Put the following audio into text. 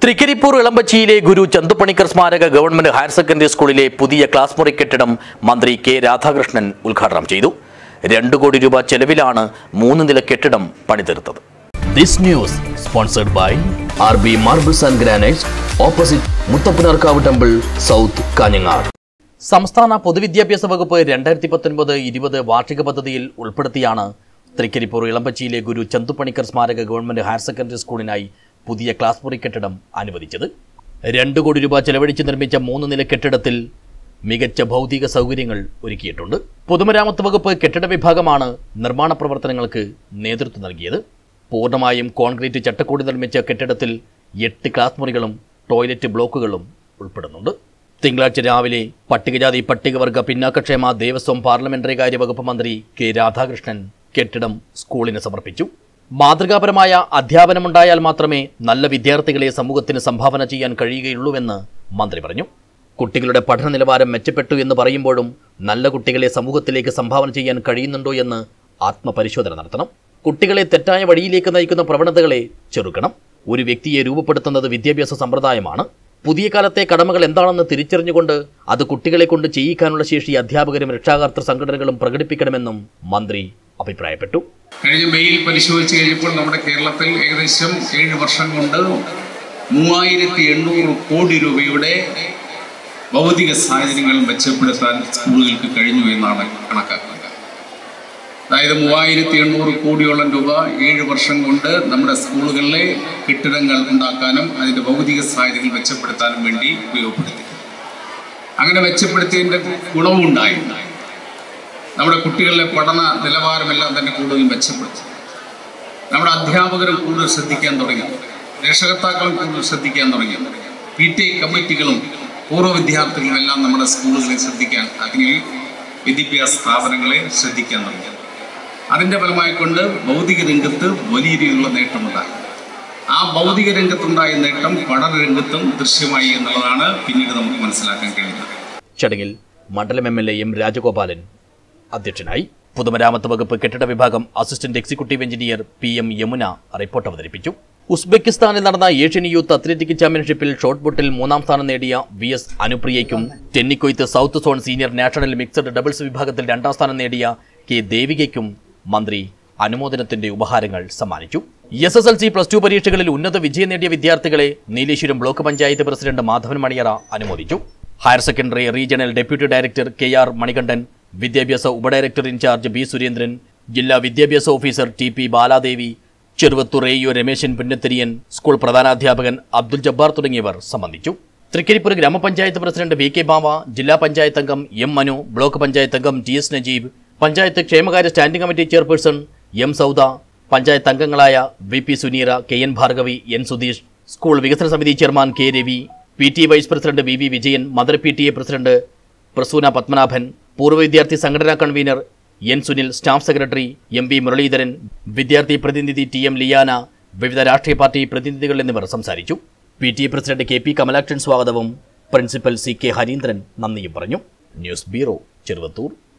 തൃക്കരിപ്പൂർ ഇളമ്പച്ചിയിലെ ഗുരു ചന്തുപണിക്കർ സ്മാരക government higher secondary സ്കൂളിലെ പുതിയ ക്ലാസ് മുറി കെട്ടിടം മന്ത്രി കെ രാധാകൃഷ്ണൻ ഉദ്ഘാടനം ചെയ്തു രണ്ടു കോടി രൂപ ചെലവിലാണ് മൂന്ന് നില കെട്ടിടം പണിതീർത്തത് This news sponsored by RB Marbles and Granites opposite Muttapunarkavu Temple, South Kanyangad. സംസ്ഥാന പൊതുവിദ്യാഭ്യാസ വകുപ്പ് രണ്ടായിരത്തി പത്തൊൻപത് ഇരുപത് വാർഷിക പദ്ധതിയിൽ ഉൾപ്പെടുത്തിയാണ് തൃക്കരിപ്പൂർ ഇളമ്പച്ചിയിലെ ഗുരു ചന്തുപണിക്കർ സ്മാരക ഗവൺമെന്റ് ഹയർ സെക്കൻഡറി സ്കൂളിനായി പുതിയ ക്ലാസ് മുറി കെട്ടിടം അനുവദിച്ചത് രണ്ടു കോടി രൂപ ചെലവഴിച്ച് നിർമ്മിച്ച മൂന്ന് നില കെട്ടിടത്തിൽ മികച്ച ഭൗതിക സൗകര്യങ്ങൾ ഒരുക്കിയിട്ടുണ്ട് പൊതുമരാമത്ത് വകുപ്പ് കെട്ടിട വിഭാഗമാണ് നിർമ്മാണ പ്രവർത്തനങ്ങൾക്ക് നേതൃത്വം നൽകിയത് പൂർണ്ണമായും കോൺക്രീറ്റ് ചട്ടക്കൂടി നിർമ്മിച്ച കെട്ടിടത്തിൽ എട്ട് ക്ലാസ് മുറികളും ടോയ്ലറ്റ് ബ്ലോക്കുകളും ഉൾപ്പെടുന്നുണ്ട് തിങ്കളാഴ്ച രാവിലെ പട്ടികജാതി പട്ടികവർഗ പിന്നാക്കക്ഷേമ ദേവസ്വം പാർലമെന്ററി കാര്യ വകുപ്പ് മന്ത്രി കെ രാധാകൃഷ്ണൻ കെട്ടിടം സ്കൂളിന് സമർപ്പിച്ചു മാതൃകാപരമായ അധ്യാപനമുണ്ടായാൽ മാത്രമേ നല്ല വിദ്യാർത്ഥികളെ സമൂഹത്തിന് സംഭാവന ചെയ്യാൻ കഴിയുകയുള്ളൂവെന്ന് മന്ത്രി പറഞ്ഞു കുട്ടികളുടെ പഠന നിലവാരം മെച്ചപ്പെട്ടു എന്ന് പറയുമ്പോഴും നല്ല കുട്ടികളെ സമൂഹത്തിലേക്ക് സംഭാവന ചെയ്യാൻ കഴിയുന്നുണ്ടോ എന്ന് ആത്മപരിശോധന നടത്തണം കുട്ടികളെ തെറ്റായ വഴിയിലേക്ക് നയിക്കുന്ന പ്രവണതകളെ ചെറുക്കണം ഒരു വ്യക്തിയെ രൂപപ്പെടുത്തുന്നത് വിദ്യാഭ്യാസ സമ്പ്രദായമാണ് പുതിയ കാലത്തെ കടമകൾ എന്താണെന്ന് തിരിച്ചറിഞ്ഞുകൊണ്ട് അത് കുട്ടികളെ കൊണ്ട് ചെയ്യിക്കാനുള്ള ശേഷി അധ്യാപകരും രക്ഷാകർത്തൃ സംഘടനകളും പ്രകടിപ്പിക്കണമെന്നും മന്ത്രി അഭിപ്രായപ്പെട്ടു കഴിഞ്ഞ മെയിൽ പരിശോധിച്ച് കഴിഞ്ഞപ്പോൾ നമ്മുടെ കേരളത്തിൽ ഏകദേശം ഏഴ് വർഷം കൊണ്ട് മൂവായിരത്തി എണ്ണൂറ് കോടി രൂപയുടെ ഭൗതിക സാഹചര്യങ്ങൾ മെച്ചപ്പെടുത്താൻ സ്കൂളുകൾക്ക് കഴിഞ്ഞു എന്നാണ് കണക്കാക്കുന്നത് അതായത് മൂവായിരത്തി എണ്ണൂറ് കോടിയോളം രൂപ ഏഴ് വർഷം കൊണ്ട് നമ്മുടെ സ്കൂളുകളിലെ കെട്ടിടങ്ങൾ ഉണ്ടാക്കാനും അതിൻ്റെ ഭൗതിക സാഹചര്യങ്ങൾ മെച്ചപ്പെടുത്താനും വേണ്ടി ഉപയോഗപ്പെടുത്തി അങ്ങനെ മെച്ചപ്പെടുത്തിയതിൻ്റെ ഗുണവും ഉണ്ടായി നമ്മുടെ കുട്ടികളുടെ പഠന നിലവാരമെല്ലാം തന്നെ കൂടുതൽ മെച്ചപ്പെടുത്തി നമ്മുടെ അധ്യാപകരും കൂടുതൽ ശ്രദ്ധിക്കാൻ തുടങ്ങി രക്ഷകർത്താക്കളും കൂടുതൽ ശ്രദ്ധിക്കാൻ തുടങ്ങി പി ടി ഐ കമ്മിറ്റികളും പൂർവ്വ വിദ്യാർത്ഥികളും എല്ലാം നമ്മുടെ സ്കൂളുകളെ ശ്രദ്ധിക്കാൻ അതിൽ വിദ്യാഭ്യാസ സ്ഥാപനങ്ങളെ ശ്രദ്ധിക്കാൻ തുടങ്ങി അതിൻ്റെ ഫലമായിക്കൊണ്ട് ഭൗതിക രംഗത്ത് വലിയ രീതിയിലുള്ള നേട്ടമുണ്ടായി ആ ഭൗതിക രംഗത്തുണ്ടായ നേട്ടം പഠന രംഗത്തും ദൃശ്യമായി എന്നുള്ളതാണ് പിന്നീട് നമുക്ക് മനസ്സിലാക്കാൻ കഴിയുന്നത് ചടങ്ങിൽ മണ്ഡലം M L A M Rajagopalan അധ്യക്ഷനായി പൊതുമരാമത്ത് വകുപ്പ് കെട്ടിട വിഭാഗം assistant executive engineer P M Yamuna report അവതരിപ്പിച്ചു ഉസ്ബെക്കിസ്ഥാനിൽ നടന്ന ഏഷ്യൻ യൂത്ത് അത്ലറ്റിക് ചാമ്പ്യൻഷിപ്പിൽ ഷോട്ട് പുട്ടിൽ മൂന്നാം സ്ഥാനം നേടിയ വി എസ് അനുപ്രിയയ്ക്കും tennikoit south zone senior national mixed doubles വിഭാഗത്തിൽ രണ്ടാം സ്ഥാനം നേടിയ കെ ദേവികയ്ക്കും മന്ത്രി അനുമോദനത്തിന്റെ ഉപഹാരങ്ങൾ സമ്മാനിച്ചു S S L C plus two പരീക്ഷകളിൽ ഉന്നത വിജയം നേടിയ വിദ്യാർത്ഥികളെ നീലേശ്വരം ബ്ലോക്ക് പഞ്ചായത്ത് പ്രസിഡന്റ് മാധവൻ മണിയറ അനുമോദിച്ചു higher secondary regional deputy director K R Manikandan വിദ്യാഭ്യാസ ഉപഡയറക്ടർ ഇൻചാർജ് ബി സുരേന്ദ്രൻ ജില്ലാ വിദ്യാഭ്യാസ officer T P Baladevi Cheruvathur A U Rameshan Punnathiriyan school പ്രധാനാധ്യാപകൻ അബ്ദുൽ ജബ്ബാർ തുടങ്ങിയവർ സംബന്ധിച്ചു തൃക്കരിപ്പൂർ ഗ്രാമപഞ്ചായത്ത് പ്രസിഡന്റ് വി കെ ബാവ ജില്ലാ പഞ്ചായത്ത് അംഗം എം മനു ബ്ലോക്ക് പഞ്ചായത്ത് അംഗം ടി എസ് നജീബ് പഞ്ചായത്ത് ക്ഷേമകാര്യ standing committee chairperson M Sauda panchayat അംഗങ്ങളായ V P Suneera K N Bhargavi N Sudheesh school വികസന സമിതി chairman K Ravi P T vice president V V Vijayan mother P T A president Prasoona Padmanabhan പൂർവ്വ വിദ്യാർത്ഥി സംഘടനാ convener N Sunil staff secretary M V Muralidharan വിദ്യാർത്ഥി പ്രതിനിധി T M ലിയാന വിവിധ രാഷ്ട്രീയ പാർട്ടി പ്രതിനിധികൾ എന്നിവർ സംസാരിച്ചു P T A president K P Kamalakshan സ്വാഗതവും പ്രിൻസിപ്പൽ സി കെ ഹരീന്ദ്രൻ നന്ദിയും പറഞ്ഞു ന്യൂസ് ബ്യൂറോ ചെറുവത്തൂർ